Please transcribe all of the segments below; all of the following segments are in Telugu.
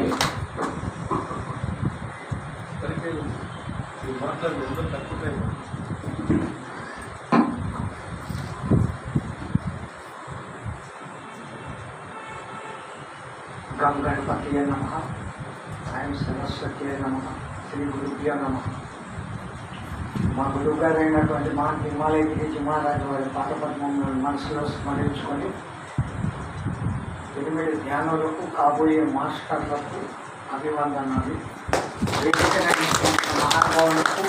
సరిగ్గా ఈ మాట్లాడి అందరూ తక్కువ గం గణపతియే నమ ఐం సరస్వతియే నమ శ్రీ గురుభ్యో నమ మా గురువు గారు అయినటువంటి మా హిమాలయగిరి మహారాజు వారి పాదపద్మం మనసులో స్మరించుకొని ఎనిమిది ధ్యానులకు కాబోయే మాస్టర్లకు అభివందనాలు వేదిక నడిస్తున్న మహానుభావులకు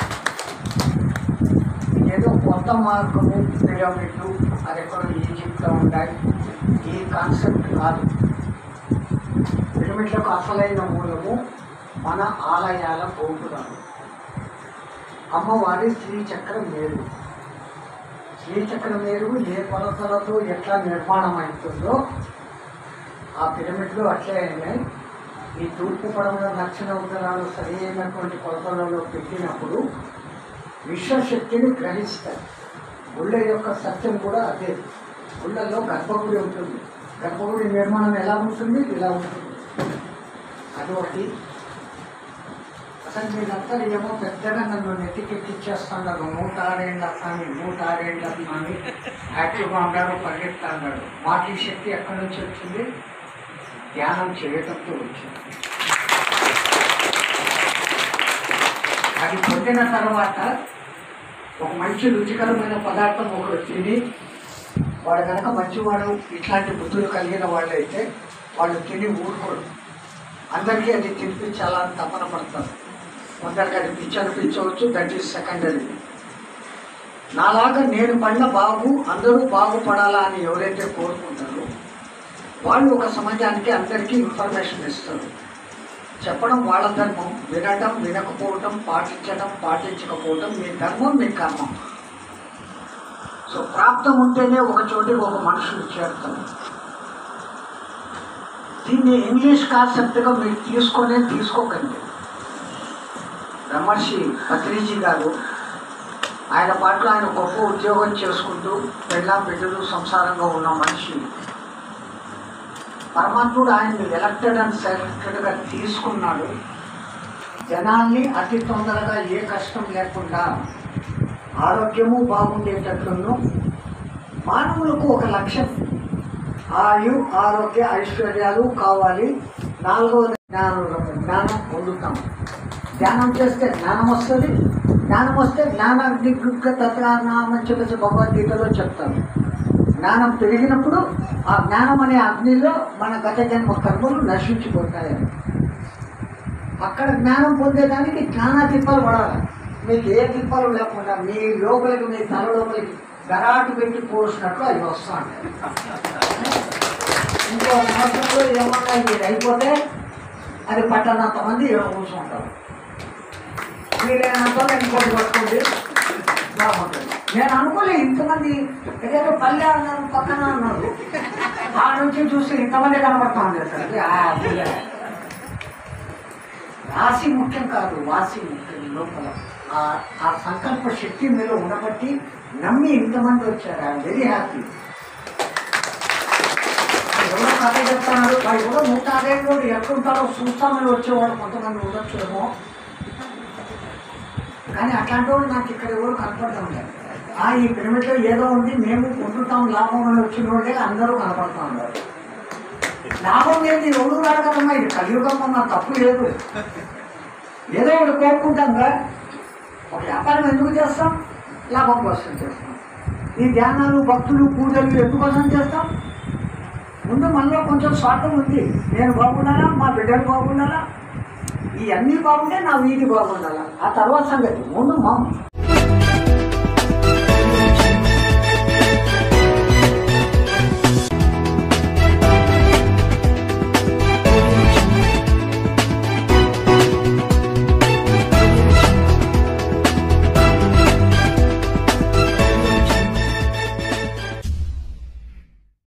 ఏదో కొత్త మార్గము పిరమిడ్లు అది ఎక్కడో ఈజిప్ట్లో ఉంటాయి ఈ కాన్సెప్ట్ కాదు పిరమిడ్లకు అసలైన మూలము మన ఆలయాల గోపురాలు అమ్మవారి శ్రీచక్ర మేరు శ్రీచక్ర మేరు ఏ కొలతలతో ఎట్లా నిర్మాణం అవుతుందో ఆ పిరమిడ్లు అట్లే అయినాయి ఈ తూర్పు పడమల దక్షిణ ఉత్తరాలు సరైనటువంటి కొలతలలో పెట్టినప్పుడు విశ్వశక్తిని గ్రహిస్తాయి గుళ్ళ యొక్క సత్యం కూడా అదే గుళ్ళల్లో గర్భగుడి ఉంటుంది గర్భగుడి నిర్మాణం ఎలా ఉంటుంది ఇలా ఉంటుంది అదొకటి అసలు మీరంతా ఏమో పెద్దగా నన్ను నెత్తికెక్కిచ్చేస్తున్నారు నూట ఆరేళ్ళ కానీ నూట ఆరేళ్ళ కానీ యాక్టివ్గా ఉన్నారు పరిగెత్తా అన్నాడు మాకు ఈ శక్తి ఎక్కడి నుంచి వచ్చింది ధ్యానం చేయటంతో వచ్చింది అది పొందిన తర్వాత ఒక మంచి రుచికరమైన పదార్థం ఒకరు తిని వాడు కనుక మంచివాడు ఇట్లాంటి బుద్ధులు కలిగిన వాళ్ళు అయితే వాళ్ళు తిని ఊరుకోరు అందరికీ అది తినిపించాలని తపన పడతారు కొందరికి అది పిచ్చి అనిపించవచ్చు దట్ ఈస్ సెకండరీ నాలాగా నేను పడిన బాగు అందరూ బాగుపడాలా అని ఎవరైతే కోరుకుంటారో వాళ్ళు ఒక సమాజానికి అందరికీ ఇన్ఫర్మేషన్ ఇస్తారు చెప్పడం వాళ్ళ ధర్మం వినటం వినకపోవటం పాటించడం పాటించకపోవటం మీ ధర్మం మీ కర్మం సో ప్రాప్తం ఉంటేనే ఒక చోటికి ఒక మనుషులు చేరుతారు దీన్ని ఇంగ్లీష్ కాన్సెప్ట్గా మీరు తీసుకొనే తీసుకోకండి బ్రహ్మర్షి పత్రిజీ గారు ఆయన పాటలో ఆయన గొప్ప ఉద్యోగం చేసుకుంటూ పెళ్ళాం బిడ్డలు సంసారంగా ఉన్న మనిషి పరమాత్ముడు ఆయన్ని ఎలక్టెడ్ అండ్ సెలెక్టెడ్గా తీసుకున్నాడు జనాల్ని అతి తొందరగా ఏ కష్టం లేకుండా ఆరోగ్యము బాగుండేటట్లును మానవులకు ఒక లక్ష్యం ఆయు ఆరోగ్య ఐశ్వర్యాలు కావాలి నాలుగవది జ్ఞానం జ్ఞానం పొందుతాం ధ్యానం చేస్తే జ్ఞానం వస్తుంది జ్ఞానం వస్తే జ్ఞానాగ్ని తత్నామని చెప్పేసి భగవద్గీతలో చెప్తారు జ్ఞానం పెరిగినప్పుడు ఆ జ్ఞానం అనే అగ్నిలో మన గత జన్మ కర్మలు నశించిపోతాయి అక్కడ జ్ఞానం పొందేదానికి జ్ఞాన తిప్పలు పడాలి మీకు ఏ తిప్పలు లేకుండా మీ లోపలికి మీ తల లోపలికి గరాటు పెట్టి పోసినట్లు అవి వస్తూ ఉంటాయి ఇంకో సంవత్సరంలో ఏమన్నా ఇది అయిపోతే అది పట్టనంత మంది ఇక్కడ కూర్చుంటారు వీలైనంత ఇంకోటి పట్టుకోండి బాగుంటుంది నేను అనుకోలే ఇంతమంది ఏదో పల్లె అన్నారు పక్కన అన్నారు ఆ నుంచి చూసి ఇంతమంది కనబడతా ఉండేది సార్ ఆ, అదే. రాశి ముఖ్యం కాదు వాసి ముఖ్యం లోపల ఆ- ఆ సంకల్ప శక్తి మీలో ఉండబట్టి నమ్మి ఇంతమంది వచ్చారు ఐఎమ్ వెరీ హ్యాపీ ఎవరో కథ చెప్తున్నారు వాడు కూడా నూట యాభై రోజులు ఎట్లుంటారో చూస్తామని వచ్చేవాడు కొంతమంది ఉండొచ్చేమో కానీ అట్లాంటి వాళ్ళు నాకు ఇక్కడ ఎవరు కనపడతాం లేదు ఆ ఈ పిరమిడ్లో ఏదో ఉంది మేము పొందుతాం లాభం అని వచ్చిన వాళ్ళే అందరూ కనపడతా ఉన్నారు లాభం ఏంది ఎవరు రాడు కదమ్మా ఇది కలియుగం అన్న తప్పు లేదు ఏదో ఒకటి కోరుకుంటాం కదా ఒక వ్యాపారం ఎందుకు చేస్తాం లాభం కోసం చేస్తాం ఈ ధ్యానాలు భక్తులు పూజలు ఎందుకోసం చేస్తాం ముందు మనలో కొంచెం స్వార్థం ఉంది నేను బాగుండాలా మా బిడ్డలు బాగుండాలా ఇవన్నీ బాగుంటే నా వీధి బాగుండాలా ఆ తర్వాత సంగతి ముందు మా